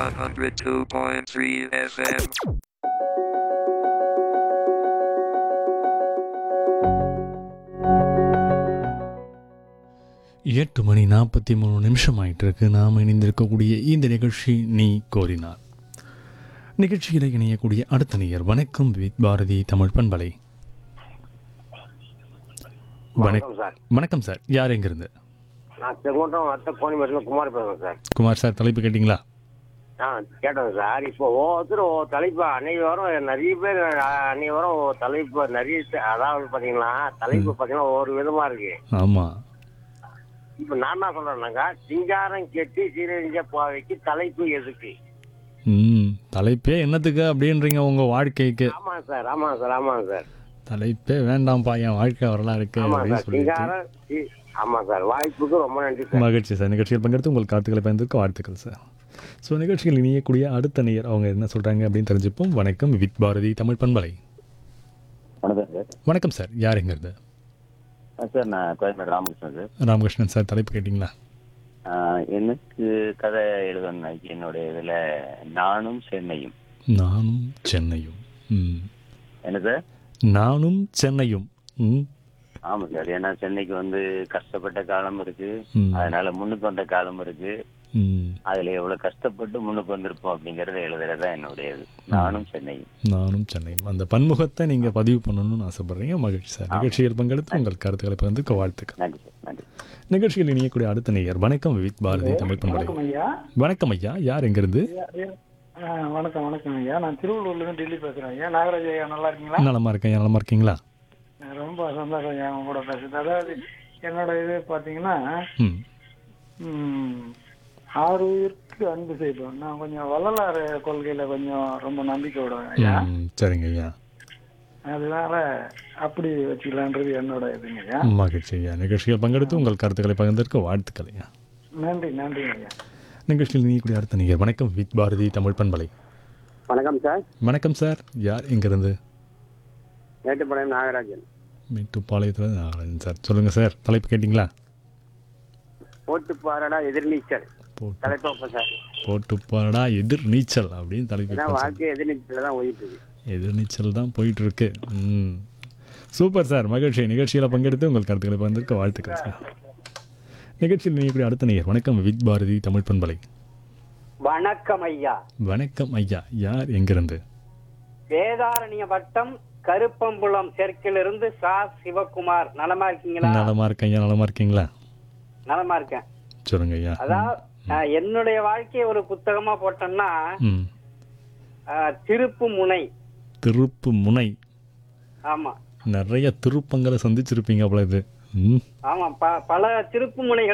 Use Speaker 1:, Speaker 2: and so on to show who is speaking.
Speaker 1: 102.3 FM.
Speaker 2: எட்டு மணி நாற்பத்தி மூணு நிமிஷம் ஆயிட்டு இருக்கு நாம் இணைந்திருக்கக்கூடிய இந்த நிகழ்ச்சி நீ கோரினார் நிகழ்ச்சியில் இணையக்கூடிய அடுத்த நேயர் வணக்கம் வித் பாரதி தமிழ் பண்பலை வணக்
Speaker 3: வணக்கம் சார்
Speaker 2: வணக்கம் சார் யார் எங்கிருந்து
Speaker 3: நான் செங்கோட்டம் அத்தை கோணிமேட்டில் குமார் பேசுகிறேன் சார்
Speaker 2: குமார் சார் தலைப்பு கேட்டிங்களா
Speaker 3: ஆ கேட்டேன் சார் இப்போ ஒவ்வொருத்தர் ஒவ்வொரு தலைப்பு அன்னைக்கு வரும் நிறைய பேர் அன்னைக்கு வரும் ஒவ்வொரு தலைப்பு நிறைய த- அதாவது பார்த்தீங்கன்னா தலைப்பு பார்த்தீங்கன்னா ஒவ்வொரு விதமாக இருக்கு
Speaker 2: ஆமாம்
Speaker 3: இப்போ நான் என்ன சொல்கிறேன்னாக்கா சிங்காரம் கெட்டி சீரழிஞ்ச பாவைக்கு தலைப்பு எதுக்கு
Speaker 2: ம் தலைப்பே என்னத்துக்கு அப்படின்றீங்க உங்கள் வாழ்க்கைக்கு
Speaker 3: ஆமாம் சார் ஆமாம் சார் ஆமாம் சார்
Speaker 2: தலைப்பே வேண்டாம்ப்பா என் வாழ்க்கை வரலாம் இருக்கு
Speaker 3: ஆமாம்
Speaker 2: அப்படின்னு
Speaker 3: சார்
Speaker 2: சொல்லிட்டு
Speaker 3: சிங்காரம் சி- ஆமாம் சார் வாய்ப்புக்கு ரொம்ப நன்றி சார்
Speaker 2: மகிழ்ச்சி சார் நிகழ்ச்சியில் பங்கெடுத்து உங்கள் கருத்துக்களை பயந்துக்க வாழ்த்துக்கள் சார் ஸோ நிகழ்ச்சியில் இணையக்கூடிய அடுத்த நேயர் அவங்க என்ன சொல்கிறாங்க அப்படின்னு தெரிஞ்சுப்போம் வணக்கம் வித் பாரதி தமிழ் பண்பலை
Speaker 4: வணக்கம் சார்
Speaker 2: வணக்கம் சார் யார் எங்கிறது
Speaker 4: ஆ, சார் நான் கோயம்பேடு ராமகிருஷ்ணன் சார்
Speaker 2: ராமகிருஷ்ணன் சார் தலைப்பு கேட்டிங்களா
Speaker 4: ஆ, எனக்கு கதை எழுதணும் என்னுடைய இதில் நானும் சென்னையும்
Speaker 2: நானும் சென்னையும் ம்
Speaker 4: என்ன சார்
Speaker 2: நானும் சென்னையும் ம்
Speaker 4: ஆமாம் சார் ஏன்னா சென்னைக்கு வந்து கஷ்டப்பட்ட காலம் இருக்கு
Speaker 2: ம்.
Speaker 4: அதனால முன்னுக்கு வந்த காலம் இருக்கு
Speaker 2: ம்
Speaker 4: அதுல எவ்வளவு கஷ்டப்பட்டு முன்னுக்கு வந்திருப்போம் அப்படிங்கறத எழுதுறதா என்னுடைய இது நானும் சென்னையும்
Speaker 2: நானும் சென்னையும் அந்த பன்முகத்தை நீங்கள் பதிவு பண்ணணும்னு ஆசைப்படுறீங்க மகிழ்ச்சி சார் நிகழ்ச்சியில் பங்கெடுத்து உங்கள் கருத்துக்களை பகிர்ந்துக்க வாழ்த்துக்கள்
Speaker 4: நன்றி சார் நன்றி
Speaker 2: நிகழ்ச்சியில் இணையக்கூடிய அடுத்த நேயர் வணக்கம் வித் பாரதி தமிழ் பண்பலை
Speaker 5: வணக்கம் ஐயா
Speaker 2: வணக்கம் ஐயா யார் எங்கிருந்து
Speaker 5: ஐயா, ஐயா, ஆ, வணக்கம் வணக்கம் ஐயா நான் திருவள்ளூர்ல இருந்து டெல்லி பேசுறேன் ஐயா நாகராஜ் ஐயா நல்லா இருக்கீங்களா
Speaker 2: நலமா இருக்கேன் நலமா இருக்கீங்களா
Speaker 5: ரொம்ப சந்தோஷம் ஐயா உங்க கூட பேசுறது அதாவது என்னோட இது பாத்தீங்கன்னா
Speaker 2: ம்
Speaker 5: ம், ஆறு உயிருக்கு அன்பு செய்வோம் நான் கொஞ்சம் வள்ளலார் கொள்கையில கொஞ்சம் ரொம்ப நம்பிக்கை விடுவேன் ஐயா
Speaker 2: ம், சரிங்க ஐயா
Speaker 5: அதனால அப்படி வச்சுக்கலான்றது என்னோட இதுங்க ஐயா
Speaker 2: மகிழ்ச்சி ஐயா நிகழ்ச்சியில் பங்கெடுத்து உங்கள் கருத்துக்களை பகிர்ந்திருக்க வாழ்த்துக்கள் ஐயா
Speaker 5: நன்றி நன்றி ஐயா
Speaker 2: நிகழ்ச்சியில் நீக்கூடிய அடுத்த நீங்கள் வணக்கம் வித் பாரதி தமிழ் பண்பலை
Speaker 3: வணக்கம் சார்
Speaker 2: வணக்கம் சார் யார் எங்கிருந்து
Speaker 3: மேட்டுப்பாளையம் நாகராஜன்
Speaker 2: மேட்டுப்பாளையத்தில் நாகராஜன் சார் சொல்லுங்கள் சார் தலைப்பு கேட்டிங்களா
Speaker 3: போட்டு பாரடா எதிர்நீச்சல்
Speaker 2: போட்டு
Speaker 3: தலைத்தோப்ப சார்
Speaker 2: போட்டுப்பாடா எதிர் நீச்சல் அப்படின்னு தலைப்பு
Speaker 3: ஏன்னா
Speaker 2: இருக்கு சார்.
Speaker 3: வாழ்க்கை எதிர்நீச்சல் தான் ஓடிட்டு இருக்கு
Speaker 2: எதிர் நீச்சல் தான் போயிட்டு இருக்கு ம் சூப்பர் சார் மகிழ்ச்சி நிகழ்ச்சியில் பங்கெடுத்து உங்கள் கருத்துக்களை பகிர்ந்திருக்க வாழ்த்துக்கள் சார் நிகழ்ச்சியில் நீக்கூடிய அடுத்த நேயர் வணக்கம் வித் பாரதி தமிழ் பண்பலை
Speaker 6: வணக்கம் ஐயா
Speaker 2: வணக்கம் ஐயா யார் எங்கிருந்து
Speaker 6: வேதாரண்ய வட்டம் கருப்பம்புலம் தெற்கிலிருந்து சா சிவகுமார் நலமா இருக்கீங்களா
Speaker 2: நலமா இருக்கேன் ஐயா நலமா இருக்கீங்களா
Speaker 6: நலமா இருக்கேன்
Speaker 2: சொல்லுங்க ஐயா
Speaker 6: அதாவது அஹ், என்னுடைய வாழ்க்கையை ஒரு புத்தகமா போட்டோம்னா
Speaker 2: ம்
Speaker 6: அஹ், திருப்பு முனை
Speaker 2: திருப்பு முனை
Speaker 6: ஆமா
Speaker 2: நிறைய திருப்பங்களை சந்திச்சிருப்பீங்க போல இது ம்
Speaker 6: ஆமா ப- பல திருப்பு முனைகள்